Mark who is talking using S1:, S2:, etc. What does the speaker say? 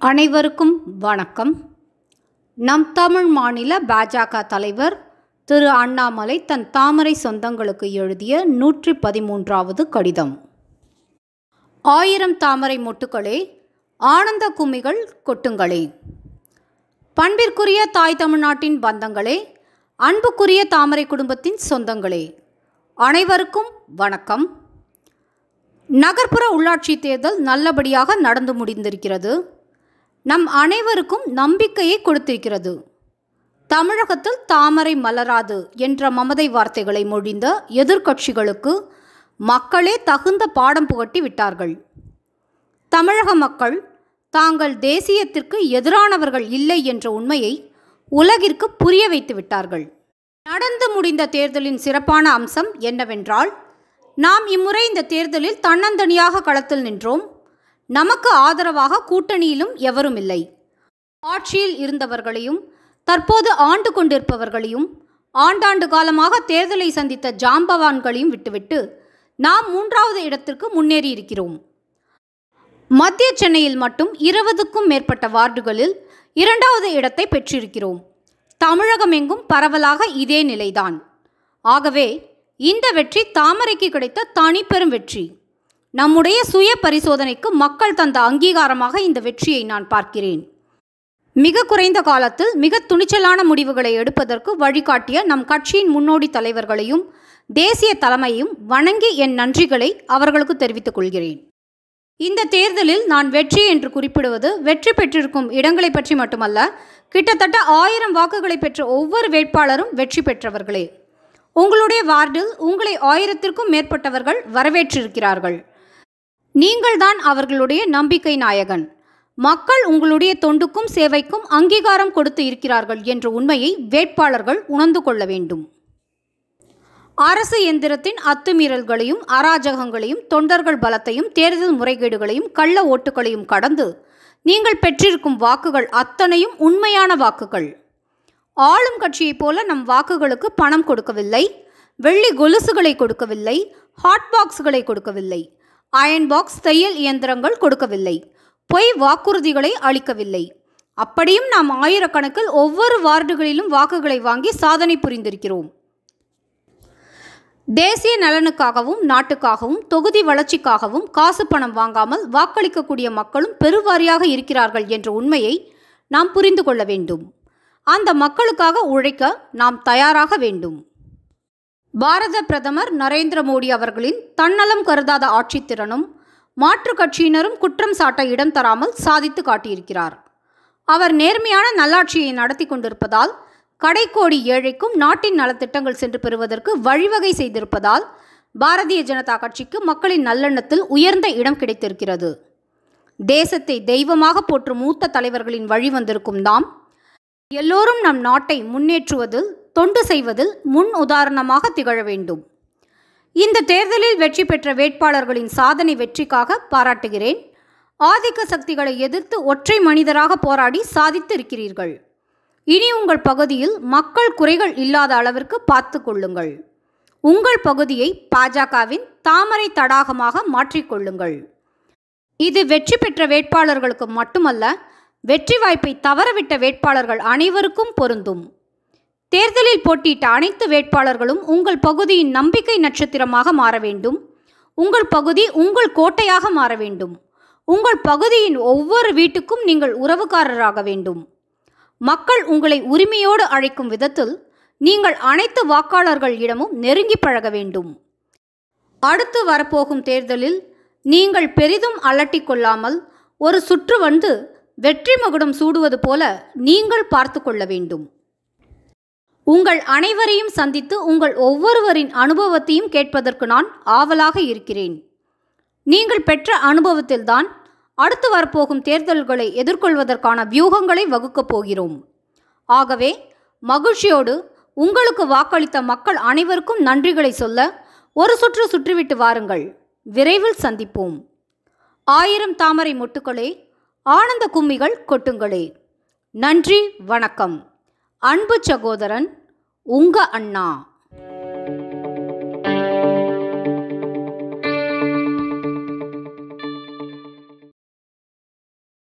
S1: அனைவருக்கும் வணக்கம் நம் தமிழ் மாநில பாஜக தலைவர் திரு அண்ணாமலை தன் தாமரை சொந்தங்களுக்கு எழுதிய நூற்றி பதிமூன்றாவது கடிதம் ஆயிரம் தாமரை மொட்டுக்களே ஆனந்த கும்மிகள் கொட்டுங்களே பண்பிற்குரிய தாய் தமிழ்நாட்டின் பந்தங்களே அன்புக்குரிய தாமரை குடும்பத்தின் சொந்தங்களே அனைவருக்கும் வணக்கம் நகர்ப்புற உள்ளாட்சி தேர்தல் நல்லபடியாக நடந்து முடிந்திருக்கிறது நம் அனைவருக்கும் நம்பிக்கையை கொடுத்திருக்கிறது தமிழகத்தில் தாமரை மலராது என்ற மமதை வார்த்தைகளை மொழிந்த எதிர்க்கட்சிகளுக்கு மக்களே தகுந்த பாடம் புகட்டி விட்டார்கள் தமிழக மக்கள் தாங்கள் தேசியத்திற்கு எதிரானவர்கள் இல்லை என்ற உண்மையை உலகிற்கு புரிய வைத்து விட்டார்கள் நடந்து முடிந்த தேர்தலின் சிறப்பான அம்சம் என்னவென்றால் நாம் இம்முறை இந்த தேர்தலில் தன்னந்தனியாக களத்தில் நின்றோம் நமக்கு ஆதரவாக கூட்டணியிலும் எவரும் இல்லை ஆட்சியில் இருந்தவர்களையும் தற்போது ஆண்டு கொண்டிருப்பவர்களையும் ஆண்டாண்டு காலமாக தேர்தலை சந்தித்த ஜாம்பவான்களையும் விட்டுவிட்டு நாம் மூன்றாவது இடத்திற்கு முன்னேறி இருக்கிறோம் மத்திய சென்னையில் மட்டும் இருபதுக்கும் மேற்பட்ட வார்டுகளில் இரண்டாவது இடத்தை பெற்றிருக்கிறோம் தமிழகம் எங்கும் பரவலாக இதே நிலைதான் ஆகவே இந்த வெற்றி தாமரைக்கு கிடைத்த தனிப்பெரும் வெற்றி நம்முடைய சுய பரிசோதனைக்கு மக்கள் தந்த அங்கீகாரமாக இந்த வெற்றியை நான் பார்க்கிறேன் மிக குறைந்த காலத்தில் மிக துணிச்சலான முடிவுகளை எடுப்பதற்கு வழிகாட்டிய நம் கட்சியின் முன்னோடி தலைவர்களையும் தேசிய தலைமையும் வணங்கி என் நன்றிகளை அவர்களுக்கு தெரிவித்துக் கொள்கிறேன் இந்த தேர்தலில் நான் வெற்றி என்று குறிப்பிடுவது வெற்றி பெற்றிருக்கும் இடங்களை பற்றி மட்டுமல்ல கிட்டத்தட்ட ஆயிரம் வாக்குகளை பெற்ற ஒவ்வொரு வேட்பாளரும் வெற்றி பெற்றவர்களே உங்களுடைய வார்டில் உங்களை ஆயிரத்திற்கும் மேற்பட்டவர்கள் வரவேற்றிருக்கிறார்கள் நீங்கள்தான் அவர்களுடைய நம்பிக்கை நாயகன் மக்கள் உங்களுடைய தொண்டுக்கும் சேவைக்கும் அங்கீகாரம் கொடுத்து இருக்கிறார்கள் என்ற உண்மையை வேட்பாளர்கள் உணர்ந்து கொள்ள வேண்டும் அரசு எந்திரத்தின் அத்துமீறல்களையும் அராஜகங்களையும் தொண்டர்கள் பலத்தையும் தேர்தல் முறைகேடுகளையும் கள்ள ஓட்டுகளையும் கடந்து நீங்கள் பெற்றிருக்கும் வாக்குகள் அத்தனையும் உண்மையான வாக்குகள் ஆளும் கட்சியைப் போல நம் வாக்குகளுக்கு பணம் கொடுக்கவில்லை வெள்ளி கொலுசுகளை கொடுக்கவில்லை ஹாட் பாக்ஸ்களை கொடுக்கவில்லை அயன் பாக்ஸ் தையல் இயந்திரங்கள் கொடுக்கவில்லை பொய் வாக்குறுதிகளை அளிக்கவில்லை அப்படியும் நாம் ஆயிரக்கணக்கில் ஒவ்வொரு வார்டுகளிலும் வாக்குகளை வாங்கி சாதனை புரிந்திருக்கிறோம் தேசிய நலனுக்காகவும் நாட்டுக்காகவும் தொகுதி வளர்ச்சிக்காகவும் காசு பணம் வாங்காமல் வாக்களிக்கக்கூடிய மக்களும் பெருவாரியாக இருக்கிறார்கள் என்ற உண்மையை நாம் புரிந்து கொள்ள வேண்டும் அந்த மக்களுக்காக உழைக்க நாம் தயாராக வேண்டும் பாரத பிரதமர் நரேந்திர மோடி அவர்களின் தன்னலம் கருதாத ஆட்சித்திறனும் மாற்றுக் கட்சியினரும் குற்றம் சாட்ட இடம் தராமல் சாதித்து காட்டியிருக்கிறார் அவர் நேர்மையான நல்லாட்சியை நடத்தி கொண்டிருப்பதால் கடைக்கோடி ஏழைக்கும் நாட்டின் நலத்திட்டங்கள் சென்று பெறுவதற்கு வழிவகை செய்திருப்பதால் பாரதிய ஜனதா கட்சிக்கு மக்களின் நல்லெண்ணத்தில் உயர்ந்த இடம் கிடைத்திருக்கிறது தேசத்தை தெய்வமாக போற்றும் மூத்த தலைவர்களின் வழி வந்திருக்கும் நாம் எல்லோரும் நம் நாட்டை முன்னேற்றுவதில் தொண்டு செய்வதில் முன் உதாரணமாக திகழ வேண்டும் இந்த தேர்தலில் வெற்றி பெற்ற வேட்பாளர்களின் சாதனை வெற்றிக்காக பாராட்டுகிறேன் ஆதிக்க சக்திகளை எதிர்த்து ஒற்றை மனிதராக போராடி சாதித்து இருக்கிறீர்கள் இனி உங்கள் பகுதியில் மக்கள் குறைகள் இல்லாத அளவிற்கு பார்த்து கொள்ளுங்கள் உங்கள் பகுதியை பாஜகவின் தாமரை தடாகமாக மாற்றிக்கொள்ளுங்கள் இது வெற்றி பெற்ற வேட்பாளர்களுக்கு மட்டுமல்ல வெற்றி வாய்ப்பை தவறவிட்ட வேட்பாளர்கள் அனைவருக்கும் பொருந்தும் தேர்தலில் போட்டியிட்ட அனைத்து வேட்பாளர்களும் உங்கள் பகுதியின் நம்பிக்கை நட்சத்திரமாக மாற வேண்டும் உங்கள் பகுதி உங்கள் கோட்டையாக மாற வேண்டும் உங்கள் பகுதியின் ஒவ்வொரு வீட்டுக்கும் நீங்கள் உறவுக்காரராக வேண்டும் மக்கள் உங்களை உரிமையோடு அழைக்கும் விதத்தில் நீங்கள் அனைத்து வாக்காளர்களிடமும் நெருங்கி பழக வேண்டும் அடுத்து வரப்போகும் தேர்தலில் நீங்கள் பெரிதும் அலட்டிக் கொள்ளாமல் ஒரு சுற்று வந்து வெற்றி மகுடம் சூடுவது போல நீங்கள் பார்த்து கொள்ள வேண்டும் உங்கள் அனைவரையும் சந்தித்து உங்கள் ஒவ்வொருவரின் அனுபவத்தையும் கேட்பதற்கு நான் ஆவலாக இருக்கிறேன் நீங்கள் பெற்ற அனுபவத்தில்தான் அடுத்து வரப்போகும் தேர்தல்களை எதிர்கொள்வதற்கான வியூகங்களை வகுக்கப் போகிறோம் ஆகவே மகிழ்ச்சியோடு உங்களுக்கு வாக்களித்த மக்கள் அனைவருக்கும் நன்றிகளை சொல்ல ஒரு சுற்று சுற்றிவிட்டு வாருங்கள் விரைவில் சந்திப்போம் ஆயிரம் தாமரை மொட்டுக்களே ஆனந்த கும்மிகள் கொட்டுங்களே நன்றி வணக்கம் அன்பு சகோதரன் உங்க அண்ணா